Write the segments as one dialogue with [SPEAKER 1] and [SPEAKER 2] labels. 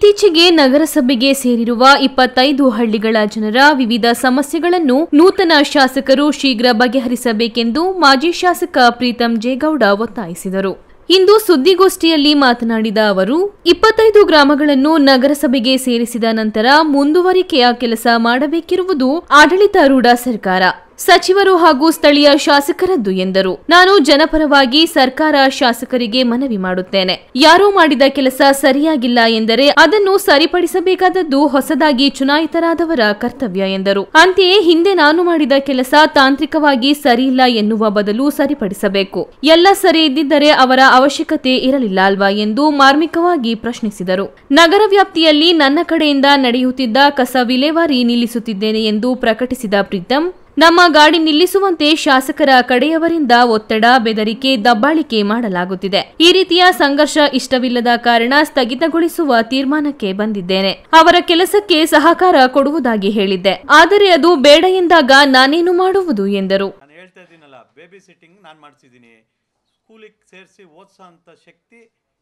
[SPEAKER 1] ಇತ್ತೀಚೆಗೆ ನಗರಸಭೆಗೆ ಸೇರಿರುವ ಇಪ್ಪತ್ತೈದು ಹಳ್ಳಿಗಳ ಜನರ ವಿವಿಧ ಸಮಸ್ಯೆಗಳನ್ನು ನೂತನ ಶಾಸಕರು ಶೀಘ್ರ ಬಗೆಹರಿಸಬೇಕೆಂದು ಮಾಜಿ ಶಾಸಕ ಪ್ರೀತಂ ಜೇಗೌಡ ಒತ್ತಾಯಿಸಿದರು ಇಂದು ಸುದ್ದಿಗೋಷ್ಠಿಯಲ್ಲಿ ಮಾತನಾಡಿದ ಅವರು ಇಪ್ಪತ್ತೈದು ಗ್ರಾಮಗಳನ್ನು ನಗರಸಭೆಗೆ ಸೇರಿಸಿದ ನಂತರ ಮುಂದುವರಿಕೆಯ ಕೆಲಸ ಮಾಡಬೇಕಿರುವುದು ಆಡಳಿತಾರೂಢ ಸರ್ಕಾರ ಸಚಿವರು ಹಾಗೂ ಸ್ಥಳೀಯ ಶಾಸಕರದ್ದು ಎಂದರು ನಾನು ಜನಪರವಾಗಿ ಸರ್ಕಾರ ಶಾಸಕರಿಗೆ ಮನವಿ ಮಾಡುತ್ತೇನೆ ಯಾರೋ ಮಾಡಿದ ಕೆಲಸ ಸರಿಯಾಗಿಲ್ಲ ಎಂದರೆ ಅದನ್ನು ಸರಿಪಡಿಸಬೇಕಾದದ್ದು ಹೊಸದಾಗಿ ಚುನಾಯಿತರಾದವರ ಕರ್ತವ್ಯ ಎಂದರು ಅಂತೆಯೇ ಹಿಂದೆ ನಾನು ಮಾಡಿದ ಕೆಲಸ ತಾಂತ್ರಿಕವಾಗಿ ಸರಿಯಿಲ್ಲ ಎನ್ನುವ ಬದಲು ಸರಿಪಡಿಸಬೇಕು ಎಲ್ಲ ಸರಿ ಇದ್ದಿದ್ದರೆ ಅವರ ಅವಶ್ಯಕತೆ ಇರಲಿಲ್ಲ ಅಲ್ವಾ ಎಂದು ಮಾರ್ಮಿಕವಾಗಿ ಪ್ರಶ್ನಿಸಿದರು ನಗರ ವ್ಯಾಪ್ತಿಯಲ್ಲಿ ನನ್ನ ಕಡೆಯಿಂದ ನಡೆಯುತ್ತಿದ್ದ ಕಸ ವಿಲೇವಾರಿ ನಿಲ್ಲಿಸುತ್ತಿದ್ದೇನೆ ಎಂದು ಪ್ರಕಟಿಸಿದ ಪ್ರೀತಂ ನಮ್ಮ ಗಾಡಿ ನಿಲ್ಲಿಸುವಂತೆ ಶಾಸಕರ ಕಡೆಯವರಿಂದ ಒತ್ತಡ ಬೆದರಿಕೆ ದಬ್ಬಾಳಿಕೆ ಮಾಡಲಾಗುತ್ತಿದೆ ಈ ರೀತಿಯ ಸಂಘರ್ಷ ಇಷ್ಟವಿಲ್ಲದ ಕಾರಣ ಸ್ಥಗಿತಗೊಳಿಸುವ ತೀರ್ಮಾನಕ್ಕೆ ಬಂದಿದ್ದೇನೆ ಅವರ ಕೆಲಸಕ್ಕೆ ಸಹಕಾರ ಕೊಡುವುದಾಗಿ ಹೇಳಿದ್ದೆ ಆದರೆ ಅದು ಬೇಡ ಎಂದಾಗ ನಾನೇನು ಮಾಡುವುದು ಎಂದರು
[SPEAKER 2] ನಾನು ಹೇಳ್ತಾ ಇದ್ದೀನಲ್ಲ ಬೇಬಿ ಸಿಟ್ಟಿಂಗ್ ನಾನು ಮಾಡಿಸಿದ್ದೀನಿ ಸ್ಕೂಲಿಗೆ ಸೇರಿಸಿ ಓದಿಸೋ ಅಂಥ ಶಕ್ತಿ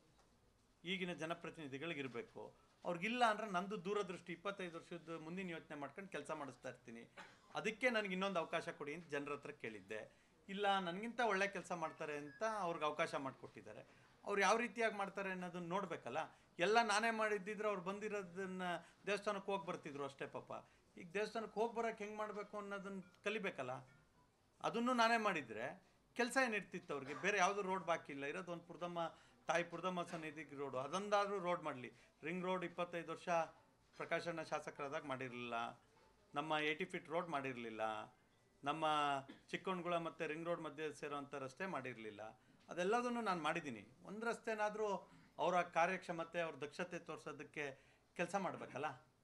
[SPEAKER 2] ಈಗಿನ ಜನಪ್ರತಿನಿಧಿಗಳಿಗಿರಬೇಕು ಅವ್ರಿಗಿಲ್ಲ ಅಂದರೆ ನಂದು ದೂರದೃಷ್ಟಿ ಇಪ್ಪತ್ತೈದು ವರ್ಷದ ಮುಂದಿನ ಯೋಚನೆ ಮಾಡ್ಕೊಂಡು ಕೆಲಸ ಮಾಡಿಸ್ತಾ ಇರ್ತೀನಿ ಅದಕ್ಕೆ ನನಗೆ ಇನ್ನೊಂದು ಅವಕಾಶ ಕೊಡಿ ಅಂತ ಜನರ ಹತ್ರ ಕೇಳಿದ್ದೆ ಇಲ್ಲ ನನಗಿಂತ ಒಳ್ಳೆ ಕೆಲಸ ಮಾಡ್ತಾರೆ ಅಂತ ಅವ್ರಿಗೆ ಅವಕಾಶ ಮಾಡಿಕೊಟ್ಟಿದ್ದಾರೆ ಅವ್ರು ಯಾವ ರೀತಿಯಾಗಿ ಮಾಡ್ತಾರೆ ಅನ್ನೋದನ್ನ ನೋಡಬೇಕಲ್ಲ ಎಲ್ಲ ನಾನೇ ಮಾಡಿದ್ದಿದ್ರೆ ಅವ್ರು ಬಂದಿರೋದನ್ನ ದೇವಸ್ಥಾನಕ್ಕೆ ಹೋಗಿ ಬರ್ತಿದ್ರು ಅಷ್ಟೇ ಪಾಪ ಈಗ ದೇವಸ್ಥಾನಕ್ಕೆ ಹೋಗಿ ಬರೋಕ್ಕೆ ಹೆಂಗೆ ಮಾಡಬೇಕು ಅನ್ನೋದನ್ನ ಕಲಿಬೇಕಲ್ಲ ಅದನ್ನು ನಾನೇ ಮಾಡಿದರೆ ಕೆಲಸ ಏನಿರ್ತಿತ್ತು ಅವ್ರಿಗೆ ಬೇರೆ ಯಾವುದೂ ರೋಡ್ ಬಾಕಿ ಇಲ್ಲ ಇರೋದು ಒಂದು ಪುರ್ದಮ್ಮ ತಾಯಿ ಪುರ್ದಮ್ಮ ಸನ್ನಿಧಿಗೆ ರೋಡು ಅದೊಂದಾದರೂ ರೋಡ್ ಮಾಡಲಿ ರಿಂಗ್ ರೋಡ್ ಇಪ್ಪತ್ತೈದು ವರ್ಷ ಪ್ರಕಾಶಣ್ಣ ಶಾಸಕರಾದಾಗ ಮಾಡಿರಲಿಲ್ಲ ನಮ್ಮ ಏಯ್ಟಿ ಫೀಟ್ ರೋಡ್ ಮಾಡಿರಲಿಲ್ಲ ನಮ್ಮ ಚಿಕ್ಕಣ್ಗುಳ ಮತ್ತು ರಿಂಗ್ ರೋಡ್ ಮಧ್ಯೆ ಸೇರೋವಂಥ ರಸ್ತೆ ಮಾಡಿರಲಿಲ್ಲ ಅದೆಲ್ಲದನ್ನು ನಾನು ಮಾಡಿದ್ದೀನಿ ಒಂದು ರಸ್ತೆನಾದರೂ ಅವರ ಕಾರ್ಯಕ್ಷಮತೆ ಅವ್ರ ದಕ್ಷತೆ ತೋರಿಸೋದಕ್ಕೆ ಕೆಲಸ ಮಾಡಬೇಕಲ್ಲ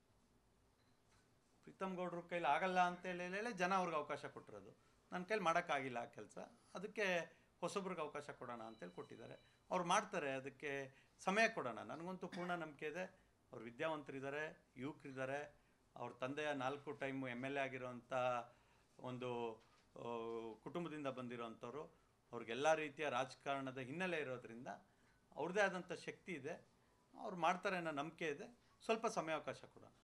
[SPEAKER 2] ಪ್ರೀತಮ್ ಗೌಡ್ರ ಕೈಲಿ ಆಗಲ್ಲ ಅಂತ ಹೇಳಿ ಹೇಳಿ ಜನ ಅವ್ರಿಗೆ ಅವಕಾಶ ಕೊಟ್ಟಿರೋದು ನನ್ನ ಕೈಲಿ ಮಾಡೋಕ್ಕಾಗಿಲ್ಲ ಆ ಕೆಲಸ ಅದಕ್ಕೆ ಹೊಸಬ್ರಿಗೆ ಅವಕಾಶ ಕೊಡೋಣ ಅಂತೇಳಿ ಕೊಟ್ಟಿದ್ದಾರೆ ಅವ್ರು ಮಾಡ್ತಾರೆ ಅದಕ್ಕೆ ಸಮಯ ಕೊಡೋಣ ನನಗಂತೂ ಪೂರ್ಣ ನಂಬಿಕೆ ಇದೆ ಅವ್ರು ವಿದ್ಯಾವಂತರಿದ್ದಾರೆ ಯುವಕರಿದ್ದಾರೆ ಅವ್ರ ತಂದೆಯ ನಾಲ್ಕು ಟೈಮು ಎಮ್ ಎಲ್ ಎ ಆಗಿರೋಂಥ ಒಂದು ಆ, ಕುಟುಂಬದಿಂದ ಬಂದಿರೋವಂಥವ್ರು ಅವ್ರಿಗೆಲ್ಲ ರೀತಿಯ ರಾಜಕಾರಣದ ಹಿನ್ನೆಲೆ ಇರೋದ್ರಿಂದ ಅವ್ರದ್ದೇ ಆದಂಥ ಶಕ್ತಿ ಇದೆ ಅವ್ರು ಮಾಡ್ತಾರೆ ಅನ್ನೋ ನಂಬಿಕೆ ಇದೆ ಸ್ವಲ್ಪ ಸಮಯಾವಕಾಶ ಕೊಡೋಣ